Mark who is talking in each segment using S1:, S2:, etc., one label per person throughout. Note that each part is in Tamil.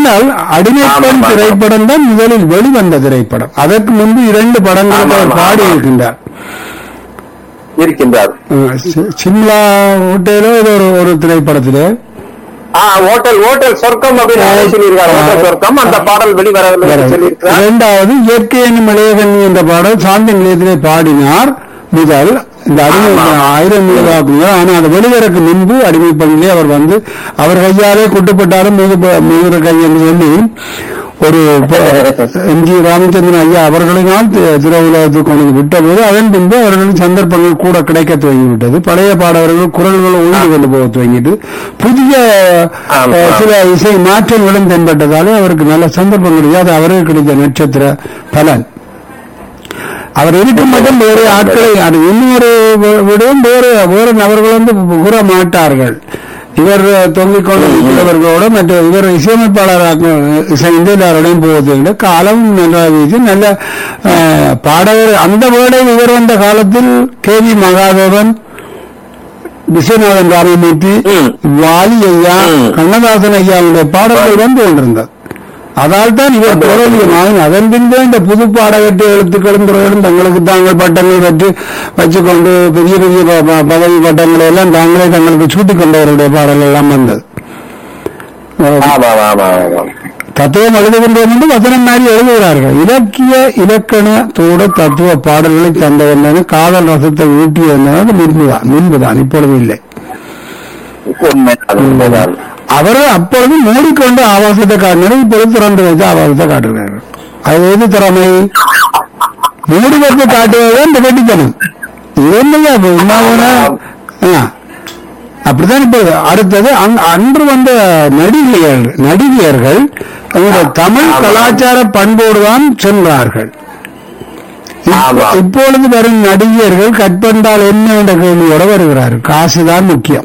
S1: ஏனென்றால் அடிமைப்பெண்
S2: ஆமாம், ஆமாம்.
S1: திரைப்படம் தான் முதலில் வெளிவந்த திரைப்படம் அதற்கு முன்பு இரண்டு படங்களுக்கு
S2: ஆமாம்,
S1: அவர் பாடி
S2: ஆமாம்.
S1: இருக்கின்றார்
S2: இருக்கின்றார்
S1: அஹ் சி- சிம்லா ஹோட்டலோ ஏதோ ஒரு ஒரு திரைப்படத்திலே
S2: ஆ ஹோட்டல் ஹோட்டல் சொர்க்கம் அப்படின்னு அவரே சொல்லியிருக்காரு ஹோட்டல் சொர்க்கம் அந்த பாடல் வெளிவரவில்லை என்று சொல்லியிருக்கிறார்
S1: இரண்டாவது இயற்கை என்னும் இளையகண்ணி என்ற பாடல் சாந்தி நிலையத்திலே பாடினார் முதல் இந்த அடிமை
S2: ஆமா.
S1: ஆயிரம் மிளகாக்குங்க ஆனா அது வெளிவரக்கு முன்பு அடிமை பணியிலே அவர் வந்து அவர் கையாலே குட்டுப்பட்டாலும் மீது மீதுற கை என்று சொல்லி ஒரு எம் ஜி ராமச்சந்திரன் ஐயா அவர்களினால் தி- திரையுலகத்துக்கு கொண்டு வந்து விட்டபோது அதன் பின்பு அவர்களுக்கு சந்தர்ப்பங்கள் கூட கிடைக்க துவங்கிவிட்டது பழைய பாடகர்கள் குரல்களை ஒழுங்கு கொண்டு போக துவங்கிட்டு புதிய
S2: ஆமா.
S1: அஹ், சில இசை மாற்றங்களும் தென்பட்டதாலே அவருக்கு நல்ல சந்தர்ப்பம் கிடையாது அவருக்கு கிடைத்த நட்சத்திர பலன் அவர் இருக்கும் மட்டும் வேறு ஆட்களை அது இன்னொரு வி- விடவும் வேறு வேறு நபர்கள் வந்து கூற மாட்டார்கள் இவர் தொங்கிக் கொண்டிருக்கிறவர்களோட மற்ற இவர் இசையமைப்பாளராக இசைந்து எல்லாரோடையும் போவதை விட காலம் நன்றாக வீசி நல்ல அஹ், பாடகர் அந்த வேளை இவர் வந்த காலத்தில் கே வி மகாதேவன் விஸ்வநாதன் ராமமூர்த்தி
S2: ம்.
S1: வாலி ஐயா
S2: ம்.
S1: கண்ணதாசன் ஐயாவுடைய பாடல்கள் தான் தோன்றிருந்தது அதால் தான் இவர் பிரபலியமாக அதன் பின்பு இந்த புது பாடகட்டு எழுத்துக்களும் துறைகளும் தங்களுக்கு தாங்கள் பட்டங்கள் பெற்று வச்சுக்கொண்டு பெரிய பெரிய ப- ப- பதவி பட்டங்களை எல்லாம் தாங்களே தங்களுக்கு சூட்டிக் கொண்டவருடைய பாடல் எல்லாம் வந்தது அஹ்
S2: ஆமா ஆமா ஆமா
S1: தத்துவம் எழுதுகின்றோம் என்று வசனம் மாதிரி எழுதுகிறார்கள் இலக்கிய இலக்கணத்தோட தத்துவ பாடல்களை தந்தவன் காதல் ரசத்தை ஊட்டியது முன்புதான் முன்புதான் இப்பொழுது இல்லை
S2: உண்மைதான் உண்மைதான்
S1: அவர்கள் அப்பொழுது மூடிக்கொண்டு ஆபாசத்தை காட்டினார் இப்பொழுது திறந்து வைத்து ஆபாசத்தை காட்டுகிறார்கள் அது எது திறமை மூடி வைத்து காட்டுவதுதான் இந்த வெட்டித்தனம் இது என்னையா இது? என்ன வேணும்? ஆ. அப்படித்தான் இப்ப அடுத்தது அங்க- அன்று வந்த நடிகையர் நடிகையர்கள் அவருடைய தமிழ்
S2: ஆமா.
S1: கலாச்சார பண்போடு தான் சென்றார்கள் இப்ப-
S2: ஆமா.
S1: இப்பொழுது வரும் நடிகர்கள் கற்பந்தால் என்ன என்ற கேள்வியோட வருகிறார்கள் காசுதான் முக்கியம்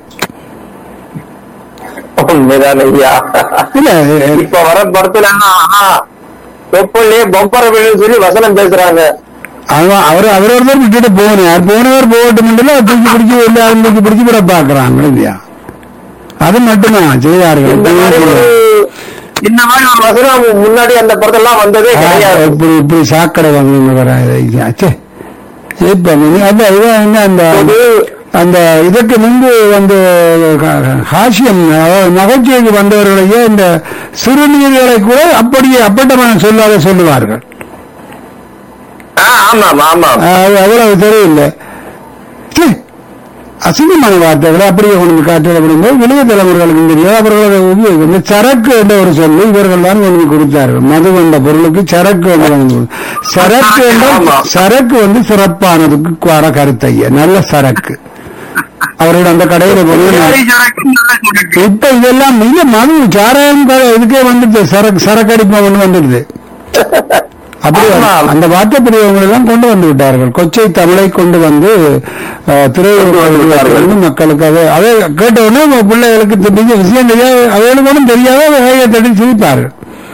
S2: உண்மைதான் ஐயா
S1: இல்ல
S2: இப்ப வர படத்துல தொப்பல்லே பொம்பர வேணும்னு சொல்லி வசனம் பேசுறாங்க
S1: அவன் அவர் அவரோட தான் விட்டுட்டு போனார் போனவர் போகட்டும் தூக்கி பிடிச்சி எல்லாரும் தூக்கி பிடிச்சி விட பாக்குறாங்க இல்லையா அது மட்டும்தான் செய்தார்கள்
S2: இந்த மாதிரி ஒரு இந்த மாதிரி ஒரு வசனம் முன்னாடி அந்த படத்தெல்லாம் வந்ததே கிடையாது
S1: இப்படி இப்படி சாக்கடை வாங்க வராது அச்சே இப்ப நீங்க அந்த இவன் என்ன அந்த
S2: ஒரு-
S1: அந்த இதற்கு முன்பு வந்து ஹா- ஹாஸ்யம் அதாவது நகைச்சுவைக்கு வந்தவர்களையே இந்த சிறுநீர்களை கூட அப்படியே அப்பட்டமான சொல்லாத சொல்லுவார்கள்
S2: ஆ, ஆமாம் ஆமாம்
S1: அது அவ்வளவு தெரியல ச்சே, அசிங்கமான வார்த்தைகளை அப்படியே கொண்டு வந்து காட்டுறது அப்படிங்கும்போது இளைய தலைமுறைகளுக்கு தெரியாது அவர்களோட உபயோகம் இந்த சரக்கு என்ற ஒரு சொல்லு இவர்கள் தான் கொண்டு வந்து கொடுத்தார்கள் மது என்ற பொருளுக்கு சரக்கு என்று கொண்டு வந்து கொடு- சரக்கு என்றால்
S2: ஆமா.
S1: சரக்கு வந்து சிறப்பானதுக்கு வர கருத்தைய நல்ல சரக்கு அவரோட அந்த கடையில போய் இப்ப இதெல்லாம் இல்ல மது சாராயம் கடை இதுக்கே வந்துட்டு சரக்கு சரக்கடிப்பா ஒண்ணு வந்துடுது அப்படி
S2: ஆமாம்.
S1: அந்த வார்த்தை பிரிவுகளை எல்லாம் கொண்டு வந்து விட்டார்கள் கொச்சை தமிழை கொண்டு வந்து அஹ், திரையுலகில் மக்களுக்கு அதை அதை கேட்ட உடனே உங்க பிள்ளைகளுக்கு தெரிஞ்ச விஷயம் தெரியாது அவர்களுக்கு ஒன்றும் தெரியாத கையை தட்டி சிரிப்பார்கள்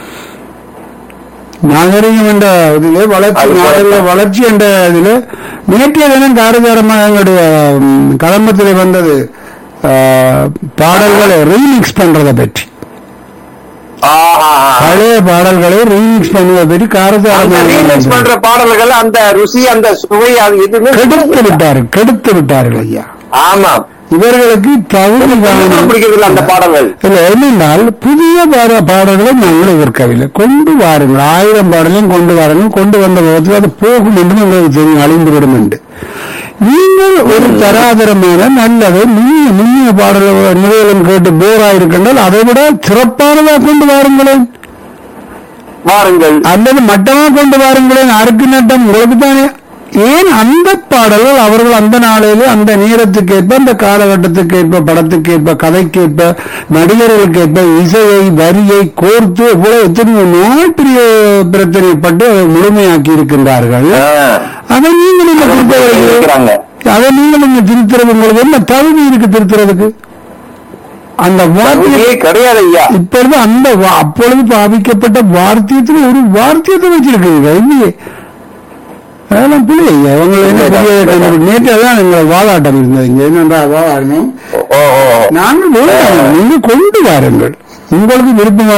S1: நாகரிகம் என்ற இதிலே வளர்ச்சி
S2: அது போல.
S1: நாகரிக வளர்ச்சி என்ற இதிலே நேற்றைய தினம் காரசாரமாக எங்களுடைய ம், கதம்பத்திலே வந்தது அஹ், பாடல்களை ரீமிக்ஸ் பண்றதை பற்றி பழைய பாடல்களை ரீமிக்ஸ் பண்ணுவதை பற்றி
S2: அந்த ரீமிக்ஸ் பண்ற
S1: காரசாரமாக
S2: பாடல்கள் அந்த ருசி அந்த சுவை அது எதுவுமே
S1: கெடுத்து விட்டார்கள் கெடுத்து விட்டார்கள் ஐயா
S2: ஆமாம்
S1: இவர்களுக்கு தகுதி காணும்
S2: பிடிக்கிறது அந்த பாடல்கள்
S1: இல்ல என்னென்றால் புதிய பாட பாடல்களை நாங்கள் எதிர்க்கவில்லை கொண்டு வாருங்கள் ஆயிரம் பாடலையும் கொண்டு வாருங்கள் கொண்டு வந்த போது அது போகும் என்று உங்களுக்கு தெரியும் அழிந்துவிடும் என்று நீங்கள் ஒரு தராதரமான நல்லது நுண்ணிய நுண்ணிய பாடல்கள் நிலையிலும் கேட்டு போரா இருக்கின்றால் அதை விட சிறப்பானதா கொண்டு வாருங்களேன்
S2: வாருங்கள்
S1: அல்லது மட்டமா கொண்டு வாருங்களேன் அருக்கு நட்டம் உங்களுக்கு தானே ஏன் அந்த பாடல்கள் அவர்கள் அந்த நாளிலே அந்த நேரத்துக்கு ஏற்ப அந்த காலகட்டத்துக்கு ஏற்ப படத்துக்கு ஏற்ப கதைக்கேற்ப நடிகர்களுக்கு ஏற்ப இசையை வரியை கோர்த்து இவ்வளவு எத்தனையோ நாட்டிய பிரச்சனைப்பட்டு அதை முழுமையாக்கி இருக்கின்றார்கள்
S2: ஆ.
S1: அதை நீங்கள் இந்த திருத்தவர்கள்
S2: இருக்கிறாங்க
S1: அதை நீங்கள் இந்த திருத்துறது உங்களுக்கு என்ன தகுதி இருக்கு திருத்துறதுக்கு அந்த வார்த்தை
S2: தகுதியே கிடையாது ஐயா
S1: இப்பொழுது அந்த வா- அப்பொழுது பாவிக்கப்பட்ட வார்த்தியத்தில் ஒரு வார்த்தியத்தை வச்சிருக்கீங்க இல்லையே அதெல்லாம் பிள்ளை அவங்க என்ன புதிய கண்டுபிடி- நேற்று தான் எங்களை வாதாட்டம் இருந்தது இங்க என்னன்றா வாதாடணும்
S2: ஓ ஓ, ஓ
S1: நாங்கள் வேண்டாம் நீங்க கொண்டு வாருங்கள் உங்களுக்கு விருப்பம்